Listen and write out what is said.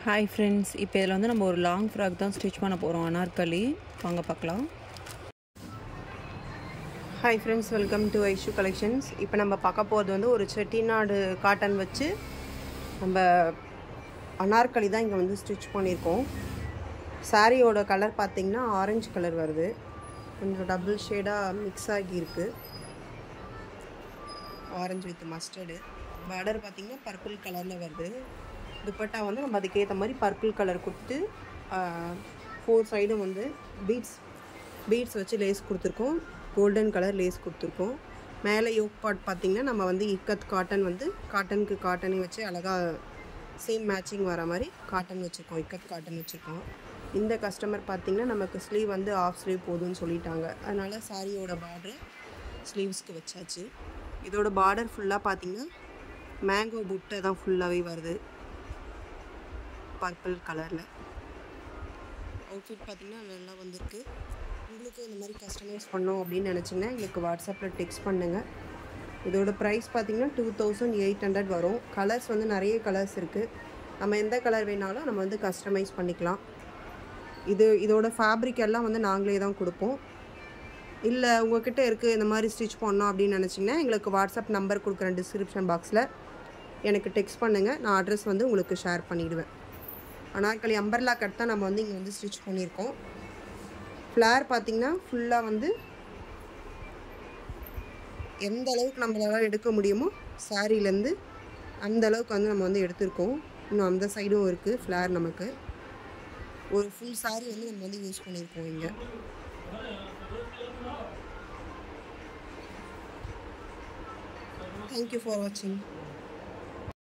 hi friends இப்போ இதில் வந்து நம்ம ஒரு லாங் ஃப்ராக் தான் ஸ்டிச் பண்ண போகிறோம் அனார்கலி வாங்க பார்க்கலாம் hi friends welcome to Aishu collections இப்போ நம்ம பார்க்க போகிறது வந்து ஒரு செட்டிநாடு காட்டன் வச்சு நம்ம அனார்கலி தான் இங்கே வந்து ஸ்டிச் பண்ணியிருக்கோம் சாரியோட கலர் பார்த்திங்கன்னா ஆரஞ்சு கலர் வருது கொஞ்சம் டபுள் ஷேடாக மிக்ஸ் ஆகியிருக்கு ஆரஞ்சு வித் மஸ்டர்டு பார்டர் பார்த்திங்கன்னா பர்பிள் கலரில் வருது துப்பட்டா வந்து நம்ம அதுக்கேற்ற மாதிரி பர்பிள் கலர் கொடுத்து ஃபோர் சைடும் வந்து பீட்ஸ் பீட்ஸ் வச்சு லேஸ் கொடுத்துருக்கோம் கோல்டன் கலர் லேஸ் கொடுத்துருக்கோம் மேலே யோக் பாட் பார்த்திங்கன்னா நம்ம வந்து இக்கத் காட்டன் வந்து காட்டனுக்கு காட்டனே வச்சு அழகாக சேம் மேட்சிங் வர மாதிரி காட்டன் வச்சுருக்கோம் இக்கத் காட்டன் வச்சுருக்கோம் இந்த கஸ்டமர் பார்த்திங்கன்னா நமக்கு ஸ்லீவ் வந்து ஆஃப் ஸ்லீவ் போதும்னு சொல்லிட்டாங்க அதனால் சாரியோட பார்டர் ஸ்லீவ்ஸ்க்கு வச்சாச்சு இதோட பார்டர் ஃபுல்லாக பார்த்திங்கன்னா மேங்கோ புட்டை தான் ஃபுல்லாகவே வருது பர்பிள் கலரில் அவுட்ஃபிட் பார்த்திங்கன்னா நல்லா வந்திருக்கு உங்களுக்கு இந்த மாதிரி கஸ்டமைஸ் பண்ணோம் அப்படின்னு நினச்சிங்கன்னா எங்களுக்கு வாட்ஸ்அப்பில் டெக்ஸ்ட் பண்ணுங்கள் இதோட ப்ரைஸ் பார்த்திங்கன்னா டூ தௌசண்ட் எயிட் ஹண்ட்ரட் வரும் கலர்ஸ் வந்து நிறைய கலர்ஸ் இருக்குது நம்ம எந்த கலர் வேணாலும் நம்ம வந்து கஸ்டமைஸ் பண்ணிக்கலாம் இது இதோட ஃபேப்ரிக் எல்லாம் வந்து நாங்களே தான் கொடுப்போம் இல்லை உங்ககிட்ட இருக்குது இந்த மாதிரி ஸ்டிச் பண்ணோம் அப்படின்னு நினச்சிங்கன்னா எங்களுக்கு வாட்ஸ்அப் நம்பர் கொடுக்குறேன் டிஸ்கிரிப்ஷன் பாக்ஸில் எனக்கு டெக்ஸ்ட் பண்ணுங்கள் நான் அட்ரஸ் வந்து உங்களுக்கு ஷேர் பண்ணிவிடுவேன் அனார்கலி அம்பர்லா கட் தான் நம்ம வந்து இங்கே வந்து ஸ்டிச் பண்ணியிருக்கோம் ஃப்ளார் பார்த்திங்கன்னா ஃபுல்லாக வந்து எந்த அளவுக்கு நம்மளால் எடுக்க முடியுமோ சாரீலேருந்து அந்த அளவுக்கு வந்து நம்ம வந்து எடுத்திருக்கோம் இன்னும் அந்த சைடும் இருக்குது ஃப்ளார் நமக்கு ஒரு ஃபுல் சாரீ வந்து நம்ம வந்து யூஸ் பண்ணியிருக்கோம் இங்கே தேங்க்யூ ஃபார் வாட்சிங்